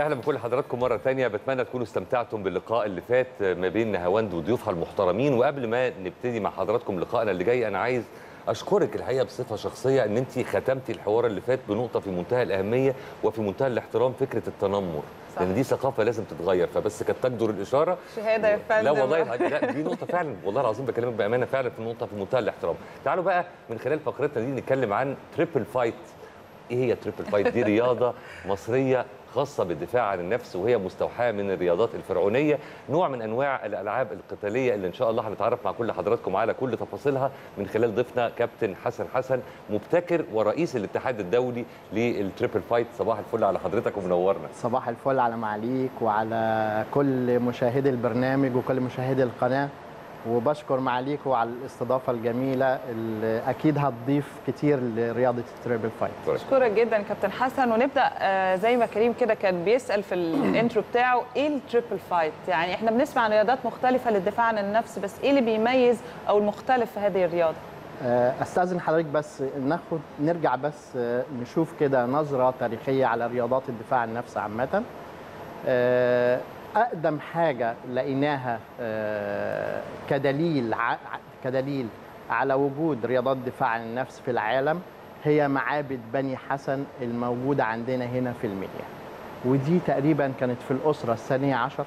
يا اهلا بكل حضراتكم مره ثانيه بتمنى تكونوا استمتعتم باللقاء اللي فات ما بين نهاوند وضيوفها المحترمين وقبل ما نبتدي مع حضراتكم لقائنا اللي جاي انا عايز اشكرك الحقيقه بصفه شخصيه ان انت ختمتي الحوار اللي فات بنقطه في منتهى الاهميه وفي منتهى الاحترام فكره التنمر صح. لان دي ثقافه لازم تتغير فبس كانت تجدر الاشاره شهاده يا فندم لا والله لا دي نقطه فعلا والله العظيم بكلمك بامانه فعلا في نقطه في منتهى الاحترام تعالوا بقى من خلال فقرتنا دي نتكلم عن تريبل فايت ايه هي تريبل فايت دي رياضه مصريه خاصة بالدفاع عن النفس وهي مستوحاة من الرياضات الفرعونية نوع من أنواع الألعاب القتالية اللي إن شاء الله هنتعرف مع كل حضراتكم على كل تفاصيلها من خلال ضيفنا كابتن حسن حسن مبتكر ورئيس الاتحاد الدولي للتريبل فايت صباح الفل على حضرتك ومنورنا صباح الفل على معاليك وعلى كل مشاهدي البرنامج وكل مشاهدي القناة وبشكر معاليكوا على الاستضافة الجميلة اللي أكيد هتضيف كتير لرياضة التريبل فايت اشكرك جدا كابتن حسن ونبدا آه، زي ما كريم كده كان بيسال في الانترو بتاعه ايه التريبل فايت يعني احنا بنسمع عن رياضات مختلفه للدفاع عن النفس بس ايه اللي بيميز او المختلف في هذه الرياضه آه، استاذن حضرتك بس ناخد نرجع بس آه، نشوف كده نظره تاريخيه على رياضات الدفاع عن النفس عامه آه، اقدم حاجه لقيناها آه، كدليل ع- كدليل على وجود رياضات دفاع عن النفس في العالم هي معابد بني حسن الموجوده عندنا هنا في المنيا ودي تقريبا كانت في الاسره الثانيه عشر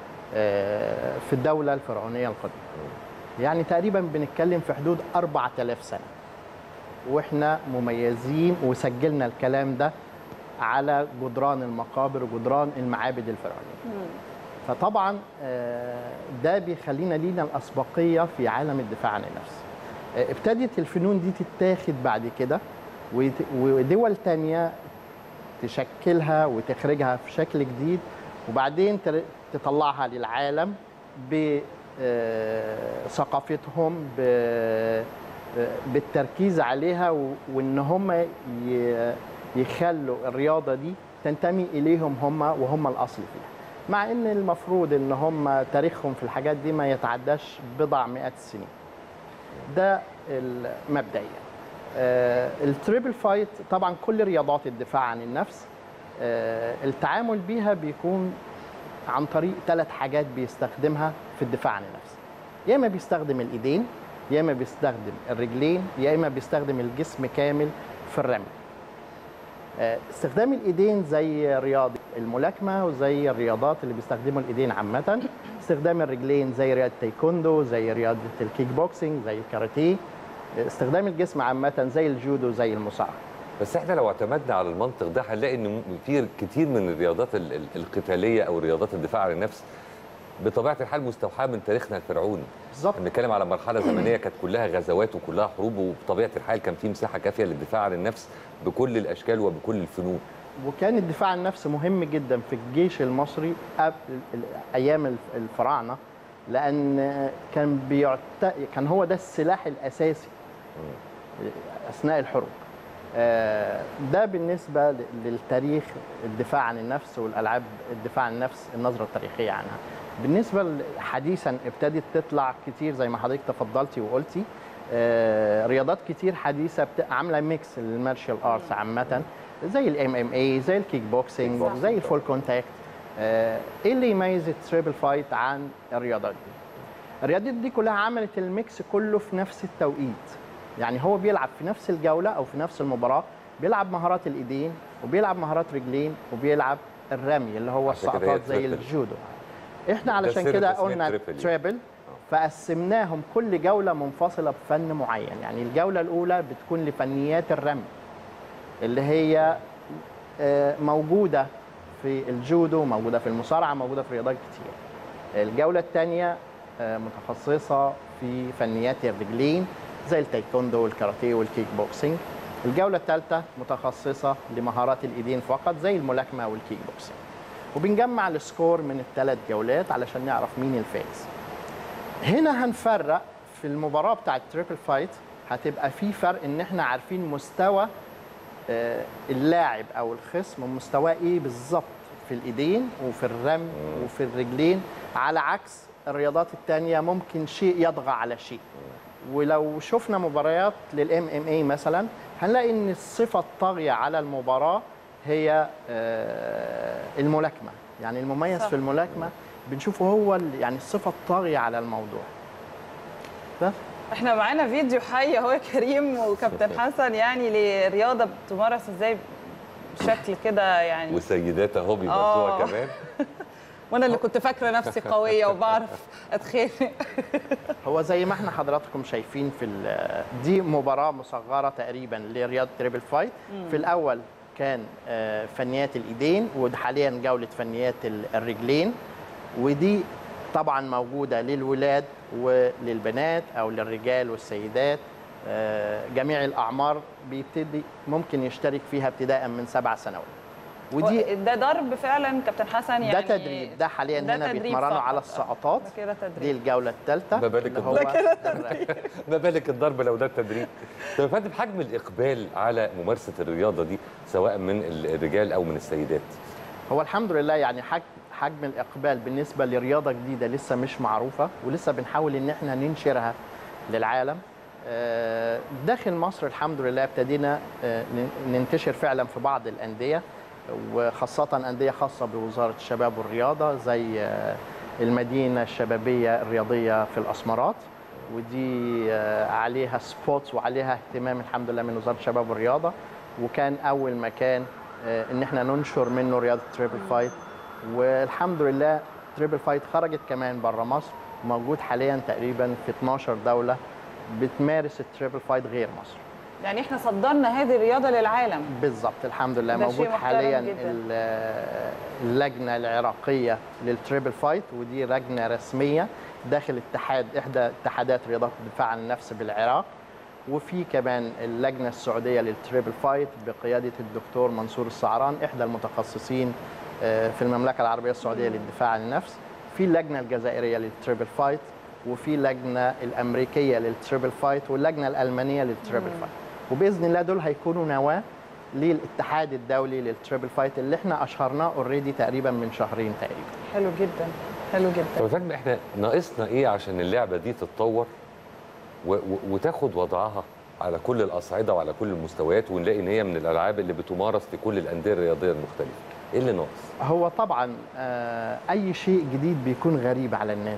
آه، في الدوله الفرعونيه القديمه يعني تقريبا بنتكلم في حدود 4000 سنه واحنا مميزين وسجلنا الكلام ده على جدران المقابر وجدران المعابد الفرعونيه فطبعا آه، ده بيخلينا لينا الاسبقيه في عالم الدفاع عن النفس آه، ابتدت الفنون دي تتاخد بعد كده وت- ودول تانية تشكلها وتخرجها في شكل جديد وبعدين تر- تطلعها للعالم بثقافتهم بالتركيز عليها و- وان هم ي- يخلوا الرياضه دي تنتمي اليهم هم وهم الاصل فيها مع ان المفروض ان هم تاريخهم في الحاجات دي ما يتعداش بضع مئات السنين ده ال- مبدئيا آه، التريبل فايت طبعا كل رياضات الدفاع عن النفس آه، التعامل بيها بيكون عن طريق ثلاث حاجات بيستخدمها في الدفاع عن النفس يا اما بيستخدم الايدين يا اما بيستخدم الرجلين يا اما بيستخدم الجسم كامل في الرمي آه، استخدام الايدين زي رياضه الملاكمه وزي الرياضات اللي بيستخدموا الايدين عامه استخدام الرجلين زي رياضه تايكوندو زي رياضه الكيك بوكسينج زي الكاراتيه آه، استخدام الجسم عامه زي الجودو زي المصارعه بس احنا لو اعتمدنا على المنطق ده هنلاقي ان م- في كتير من الرياضات ال- ال- القتاليه او رياضات الدفاع عن النفس بطبيعه الحال مستوحاه من تاريخنا الفرعوني بالظبط بنتكلم على مرحله زمنيه كانت كلها غزوات وكلها حروب وبطبيعه الحال كان في مساحه كافيه للدفاع عن النفس بكل الاشكال وبكل الفنون وكان الدفاع عن النفس مهم جدا في الجيش المصري قبل ال- ايام الف- الفراعنه لان كان بيعت... كان هو ده السلاح الاساسي اثناء الحروب آه، ده بالنسبه ل- للتاريخ الدفاع عن النفس والالعاب الدفاع عن النفس النظره التاريخيه عنها بالنسبه ل- حديثا ابتدت تطلع كتير زي ما حضرتك تفضلتي وقلتي آه، رياضات كتير حديثه بت- عامله ميكس للمارشال ارتس عامه زي الام ام اي زي الكيك بوكسينج Kickboxing. زي الفول كونتاكت آه، ايه اللي يميز التريبل فايت عن الرياضات دي الرياضات دي كلها عملت الميكس كله في نفس التوقيت يعني هو بيلعب في نفس الجوله او في نفس المباراه بيلعب مهارات الايدين وبيلعب مهارات رجلين وبيلعب الرمي اللي هو عشان كده هي السقطات زي تريبل. الجودو احنا علشان سر كده تسمية قلنا تريبل. تريبل فقسمناهم كل جوله منفصله بفن معين يعني الجوله الاولى بتكون لفنيات الرمي اللي هي آه، موجوده في الجودو موجوده في المصارعه موجوده في رياضات كتير الجوله الثانيه متخصصه في فنيات الرجلين زي التايكوندو والكاراتيه والكيك بوكسينج الجوله الثالثه متخصصه لمهارات الايدين فقط زي الملاكمه والكيك بوكسينج وبنجمع السكور من الثلاث جولات علشان نعرف مين الفائز هنا هنفرق في المباراه بتاعه تريبل فايت هتبقى في فرق ان احنا عارفين مستوى آه، اللاعب او الخصم مستواه ايه بالظبط في الايدين وفي الرمي وفي الرجلين على عكس الرياضات التانية ممكن شيء يطغى على شيء ولو شفنا مباريات للام ام اي مثلا هنلاقي ان الصفه الطاغيه على المباراه هي آه، الملاكمه يعني المميز صح. في الملاكمه بنشوفه هو ال- يعني الصفه الطاغيه على الموضوع بس احنا معانا فيديو حي اهو يا كريم وكابتن حسن يعني لرياضه بتمارس ازاي بشكل كده يعني وسيدات اهو بيمارسوها آه. كمان وانا اللي كنت فاكره نفسي قويه وبعرف اتخانق هو زي ما احنا حضراتكم شايفين في ال- دي مباراة مصغرة تقريبا لرياضة تريبل فايت في الأول كان آه، فنيات الإيدين وحاليا جولة فنيات ال- الرجلين ودي طبعا موجودة للولاد وللبنات أو للرجال والسيدات آه، جميع الأعمار بيبتدي ممكن يشترك فيها ابتداء من سبع سنوات ودي ده ضرب فعلا كابتن حسن يعني ده تدريب ده حاليا ده هنا تدريب بيتمرنوا فقط. على آه، السقطات ده كده دي تدريب الجولة الثالثة ما بالك اللي الضرب. هو ما بالك الضرب لو ده التدريب طب يا فندم حجم الاقبال على ممارسه الرياضه دي سواء من الرجال او من السيدات هو الحمد لله يعني حجم حجم الاقبال بالنسبه لرياضه جديده لسه مش معروفه ولسه بنحاول ان احنا ننشرها للعالم آه، داخل مصر الحمد لله ابتدينا آه، ن- ننتشر فعلا في بعض الانديه وخاصه انديه خاصه بوزاره الشباب والرياضه زي آه، المدينه الشبابيه الرياضيه في الاسمرات ودي آه، عليها سبوتس وعليها اهتمام الحمد لله من وزاره الشباب والرياضه وكان اول مكان آه، ان احنا ننشر منه رياضه تريبل فايت والحمد لله تريبل فايت خرجت كمان بره مصر موجود حاليا تقريبا في 12 دوله بتمارس التريبل فايت غير مصر يعني احنا صدرنا هذه الرياضه للعالم بالظبط الحمد لله ده موجود شيء محترم حاليا جداً. ال- اللجنه العراقيه للتريبل فايت ودي لجنه رسميه داخل اتحاد احدى اتحادات رياضات الدفاع عن النفس بالعراق وفي كمان اللجنه السعوديه للتريبل فايت بقياده الدكتور منصور السعران احدى المتخصصين آه، في المملكه العربيه السعوديه للدفاع عن النفس في اللجنه الجزائريه للتريبل فايت وفي اللجنه الامريكيه للتريبل فايت واللجنه الالمانيه للتريبل فايت وباذن الله دول هيكونوا نواه للاتحاد الدولي للتريبل فايت اللي احنا اشهرناه اوريدي تقريبا من شهرين تقريبا حلو جدا حلو طب جدا يا فندم احنا ناقصنا ايه عشان اللعبه دي تتطور و- و- وتاخد وضعها على كل الاصعده وعلى كل المستويات ونلاقي ان هي من الالعاب اللي بتمارس في كل الانديه الرياضيه المختلفه ايه اللي ناقص هو طبعا آه، اي شيء جديد بيكون غريب على الناس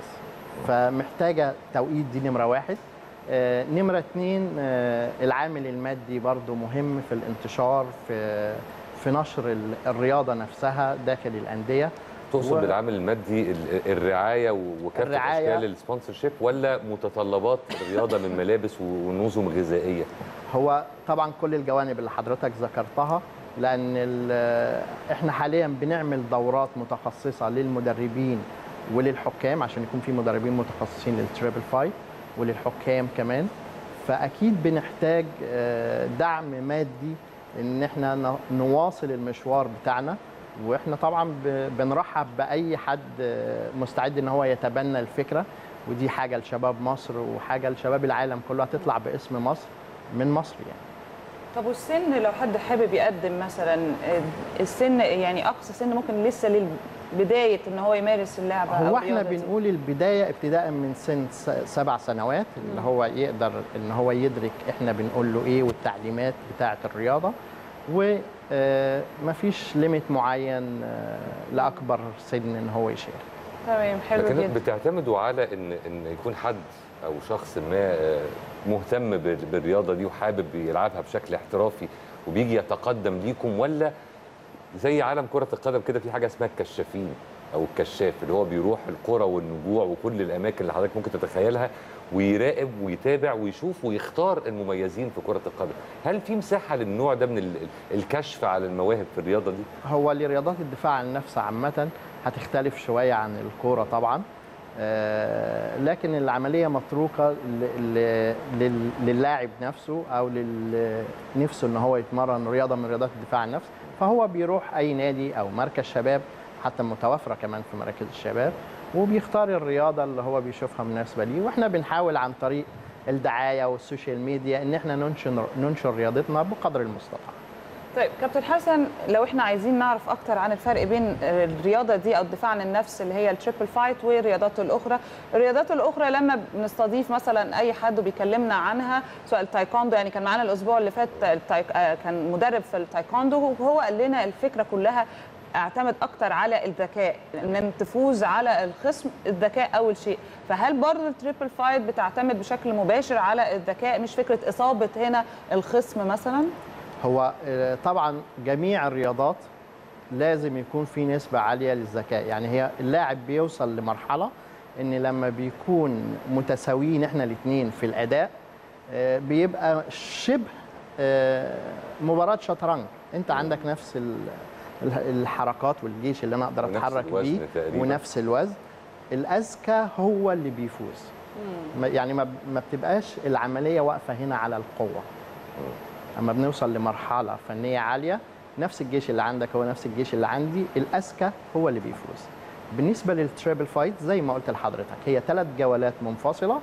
فمحتاجه توقيت دي نمره واحد آه، نمره اتنين آه، العامل المادي برضو مهم في الانتشار في في نشر ال- الرياضه نفسها داخل الانديه تقصد و- بالعامل المادي ال- الرعايه و- وكافه الرعاية. اشكال السبونسرشيب ولا متطلبات الرياضه من ملابس ونظم غذائيه هو طبعا كل الجوانب اللي حضرتك ذكرتها لان ال- احنا حاليا بنعمل دورات متخصصه للمدربين وللحكام عشان يكون في مدربين متخصصين للتريبل فايت وللحكام كمان فاكيد بنحتاج آه، دعم مادي ان احنا ن- نواصل المشوار بتاعنا واحنا طبعا ب- بنرحب باي حد آه، مستعد ان هو يتبنى الفكره ودي حاجه لشباب مصر وحاجه لشباب العالم كله هتطلع باسم مصر من مصر يعني طب والسن لو حد حابب يقدم مثلا آه، السن يعني اقصى سن ممكن لسه للبدايه ان هو يمارس اللعبه أو هو احنا الرياضة دي؟ بنقول البدايه ابتداء من سن س- سبع سنوات اللي هو يقدر ان هو يدرك احنا بنقول له ايه والتعليمات بتاعه الرياضه ومفيش ليميت معين آه، لاكبر سن ان هو يشارك تمام حلو لكن جدا بتعتمدوا على ان ان يكون حد او شخص ما آه، مهتم بال- بالرياضه دي وحابب يلعبها بشكل احترافي وبيجي يتقدم ليكم ولا زي عالم كره القدم كده في حاجه اسمها الكشافين او الكشاف اللي هو بيروح القرى والنجوع وكل الاماكن اللي حضرتك ممكن تتخيلها ويراقب ويتابع ويشوف ويختار المميزين في كره القدم هل في مساحه للنوع ده من ال- الكشف على المواهب في الرياضه دي هو لرياضات الدفاع عن النفس عامة هتختلف شوية عن الكورة طبعا آه، لكن العملية متروكة ل- ل- لل- للاعب نفسه أو لل- نفسه إن هو يتمرن رياضة من رياضات الدفاع عن النفس فهو بيروح أي نادي أو مركز شباب حتى متوفرة كمان في مراكز الشباب وبيختار الرياضة اللي هو بيشوفها مناسبة ليه وإحنا بنحاول عن طريق الدعاية والسوشيال ميديا إن إحنا ننشر ننشر رياضتنا بقدر المستطاع طيب كابتن حسن لو احنا عايزين نعرف اكتر عن الفرق بين الرياضه دي او الدفاع عن النفس اللي هي التريبل فايت والرياضات الاخرى الرياضات الاخرى لما بنستضيف مثلا اي حد وبيكلمنا عنها سواء التايكوندو يعني كان معانا الاسبوع اللي فات التايك... آه، كان مدرب في التايكوندو وهو قال لنا الفكره كلها اعتمد اكتر على الذكاء ان تفوز على الخصم الذكاء اول شيء فهل برضه التريبل فايت بتعتمد بشكل مباشر على الذكاء مش فكره اصابه هنا الخصم مثلا هو آه، طبعا جميع الرياضات لازم يكون في نسبة عالية للذكاء يعني هي اللاعب بيوصل لمرحلة ان لما بيكون متساويين احنا الاثنين في الاداء آه، بيبقى شبه آه، مباراة شطرنج انت عندك نفس ال- ال- الحركات والجيش اللي انا اقدر ونفس اتحرك الوزن بيه تقريباً. ونفس الوزن الاذكى هو اللي بيفوز ما- يعني ما ما بتبقاش العملية واقفة هنا على القوة اما بنوصل لمرحله فنيه عاليه نفس الجيش اللي عندك هو نفس الجيش اللي عندي الاذكى هو اللي بيفوز بالنسبه للتريبل فايت زي ما قلت لحضرتك هي ثلاث جولات منفصله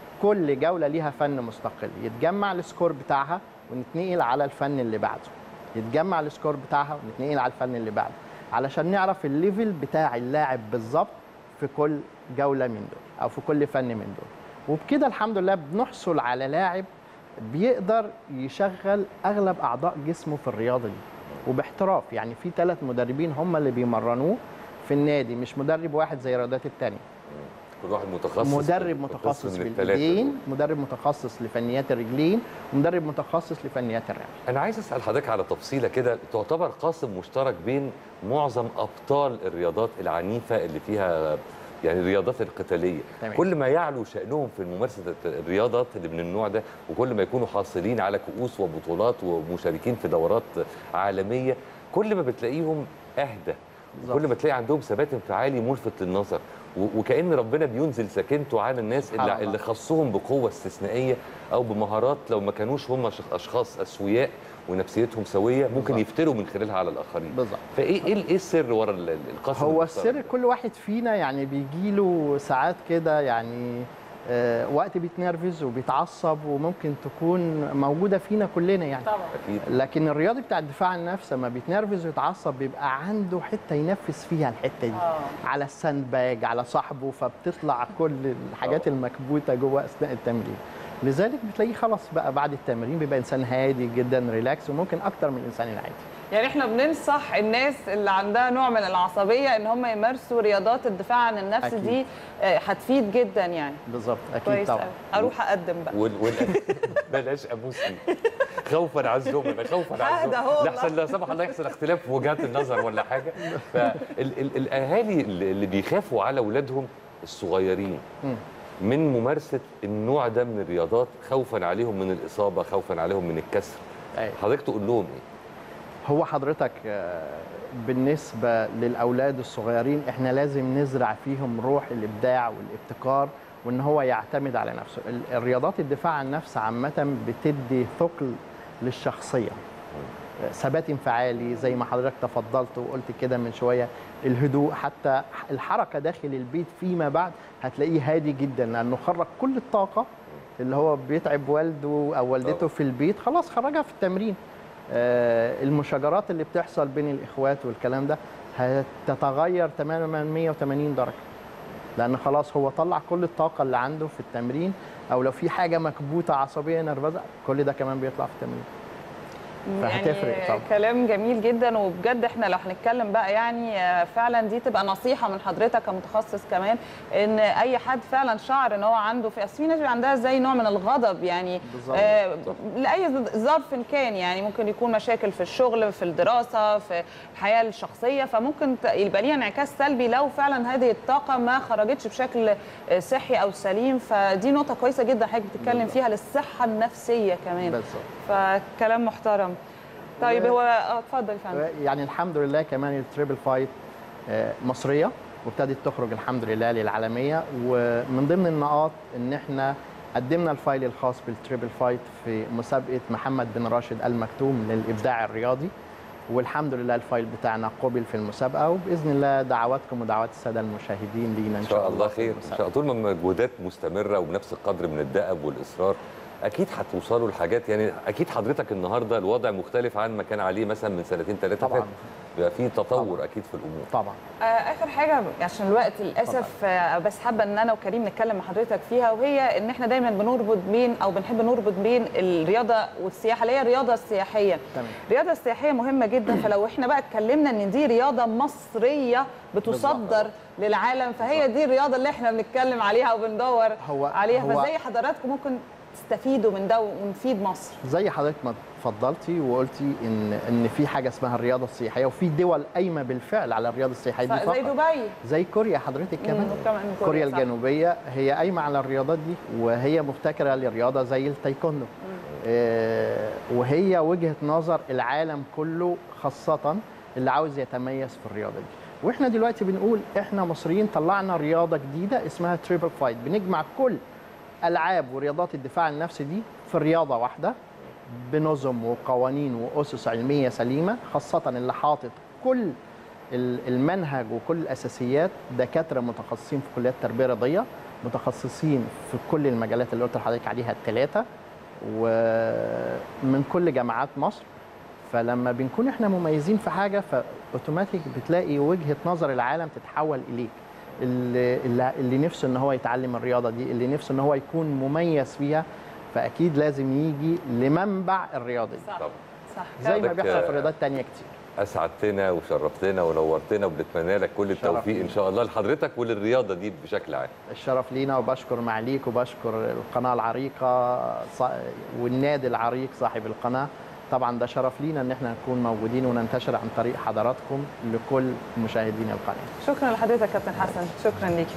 كل جوله ليها فن مستقل يتجمع السكور بتاعها ونتنقل على الفن اللي بعده يتجمع السكور بتاعها ونتنقل على الفن اللي بعده علشان نعرف الليفل بتاع اللاعب بالظبط في كل جوله من دول او في كل فن من دول وبكده الحمد لله بنحصل على لاعب بيقدر يشغل اغلب اعضاء جسمه في الرياضه دي وباحتراف يعني في ثلاث مدربين هم اللي بيمرنوه في النادي مش مدرب واحد زي الرياضات التانية كل واحد متخصص مدرب في متخصص قسم في من الثلاثة الايدين دول. مدرب متخصص لفنيات الرجلين ومدرب متخصص لفنيات الرمي انا عايز اسال حضرتك على تفصيله كده تعتبر قاسم مشترك بين معظم ابطال الرياضات العنيفه اللي فيها يعني الرياضات القتاليه تمام. كل ما يعلو شانهم في ممارسه الرياضات اللي من النوع ده وكل ما يكونوا حاصلين على كؤوس وبطولات ومشاركين في دورات عالميه كل ما بتلاقيهم اهدى بالظبط. كل ما تلاقي عندهم ثبات انفعالي ملفت للنظر و- وكأن ربنا بينزل سكينته على الناس سبحان اللي, الله. اللي خصهم بقوة استثنائية أو بمهارات لو ما كانوش هم شخ- أشخاص أسوياء ونفسيتهم سوية ممكن بالظبط. يفتروا من خلالها على الآخرين بالظبط فإيه إيه إيه السر ورا ال- ال- القسم هو المشترك السر ده؟ كل واحد فينا يعني بيجي له ساعات كده يعني آه، وقت بيتنرفز وبيتعصب وممكن تكون موجوده فينا كلنا يعني طبعا أكيد لكن الرياضي بتاع الدفاع عن النفس لما بيتنرفز ويتعصب بيبقى عنده حته ينفذ فيها الحته دي آه. على الساند باج على صاحبه فبتطلع كل الحاجات طبعا. المكبوته جوه اثناء التمرين لذلك بتلاقيه خلاص بقى بعد التمرين بيبقى انسان هادي جدا ريلاكس وممكن اكتر من الانسان العادي يعني احنا بننصح الناس اللي عندها نوع من العصبيه ان هم يمارسوا رياضات الدفاع عن النفس أكيد. دي آه، هتفيد جدا يعني بالظبط اكيد كويس طبعا أوي. اروح اقدم بقى وال وال بلاش أبوسي خوفا على الزملاء خوفا على هذا هو الزملاء لحسن لا سمح الله يحصل اختلاف في وجهات النظر ولا حاجة فالأهالي اللي اللي بيخافوا على أولادهم الصغيرين مم. من ممارسه النوع ده من الرياضات خوفا عليهم من الاصابه خوفا عليهم من الكسر أيوة. حضرتك تقول لهم ايه هو حضرتك آه، بالنسبة للأولاد الصغيرين إحنا لازم نزرع فيهم روح الإبداع والابتكار وإن هو يعتمد على نفسه ال- الرياضات الدفاع عن النفس عامة بتدي ثقل للشخصية آه، ثبات انفعالي زي ما حضرتك تفضلت وقلت كده من شوية الهدوء حتى الحركة داخل البيت فيما بعد هتلاقيه هادي جدا لأنه خرج كل الطاقة اللي هو بيتعب والده أو والدته طبعا. في البيت خلاص خرجها في التمرين آه، المشاجرات اللي بتحصل بين الاخوات والكلام ده هتتغير تماما 180 درجه لان خلاص هو طلع كل الطاقه اللي عنده في التمرين او لو في حاجه مكبوته عصبيه نرفزه كل ده كمان بيطلع في التمرين فهتفرق طبعا. كلام جميل جدا وبجد احنا لو هنتكلم بقى يعني آه، فعلا دي تبقى نصيحه من حضرتك كمتخصص كمان ان اي حد فعلا شعر ان هو عنده في اصل في ناس بيبقى عندها زي نوع من الغضب يعني بالظبط. آه لاي ظرف كان يعني ممكن يكون مشاكل في الشغل في الدراسه في الحياه الشخصيه فممكن ت- يبقى ليها انعكاس سلبي لو فعلا هذه الطاقه ما خرجتش بشكل آه، صحي او سليم فدي نقطه كويسه جدا حضرتك بتتكلم بالظبط. فيها للصحه النفسيه كمان بالظبط فكلام محترم طيب و- هو اه اتفضل يا فندم يعني الحمد لله كمان التريبل فايت آه، مصريه وابتدت تخرج الحمد لله للعالميه ومن ضمن النقاط ان احنا قدمنا الفايل الخاص بالتريبل فايت في مسابقه محمد بن راشد المكتوم للابداع الرياضي والحمد لله الفايل بتاعنا قبل في المسابقه وباذن الله دعواتكم ودعوات الساده المشاهدين لينا ان شاء الله خير ان في شاء الله طول ما المجهودات مستمره وبنفس القدر من الدأب والاصرار اكيد هتوصلوا لحاجات يعني اكيد حضرتك النهارده الوضع مختلف عن ما كان عليه مثلا من سنتين ثلاثه طبعاً. فاتوا بيبقى في تطور اكيد في الامور طبعا آه، اخر حاجه عشان الوقت للاسف آه، بس حابه ان انا وكريم نتكلم مع حضرتك فيها وهي ان احنا دايما بنربط بين او بنحب نربط بين الرياضه والسياحه اللي هي الرياضه السياحيه تمام. الرياضه السياحيه مهمه جدا فلو احنا بقى اتكلمنا ان دي رياضه مصريه بتصدر للعالم فهي دي الرياضه اللي احنا بنتكلم عليها وبندور هو- عليها هو- فازاي حضراتكم ممكن تستفيدوا من ده ونفيد مصر زي حضرتك ما اتفضلتي وقلتي ان ان في حاجه اسمها الرياضه السياحيه وفي دول قايمه بالفعل على الرياضه السياحيه دي زي فقط دبي زي كوريا حضرتك كمان مم، وكمان كوريا، كوريا صح. الجنوبيه هي قايمه على الرياضات دي وهي مبتكره للرياضه زي التايكوندو آه، وهي وجهه نظر العالم كله خاصه اللي عاوز يتميز في الرياضه دي واحنا دلوقتي بنقول احنا مصريين طلعنا رياضه جديده اسمها تريبل فايت بنجمع كل العاب ورياضات الدفاع النفسي دي في رياضه واحده بنظم وقوانين واسس علميه سليمه خاصه اللي حاطط كل ال- المنهج وكل الاساسيات دكاتره متخصصين في كليات التربيه الرياضيه متخصصين في كل المجالات اللي قلت لحضرتك عليها الثلاثه ومن كل جامعات مصر فلما بنكون احنا مميزين في حاجه فاوتوماتيك بتلاقي وجهه نظر العالم تتحول اليك اللي, اللي, اللي نفسه ان هو يتعلم الرياضه دي اللي نفسه ان هو يكون مميز فيها فاكيد لازم يجي لمنبع الرياضه دي صح طبعا صح زي ما حضرتك، بيحصل في آه، رياضات تانية كتير اسعدتنا وشرفتنا ونورتنا وبنتمنى لك كل التوفيق ان شاء الله لحضرتك وللرياضه دي بشكل عام الشرف لينا وبشكر معاليك وبشكر القناة العريقة ص- والنادي العريق صاحب القناة طبعا ده شرف لينا ان احنا نكون موجودين وننتشر عن طريق حضراتكم لكل مشاهدين القناة شكرا لحضرتك كابتن حسن شكرا ليك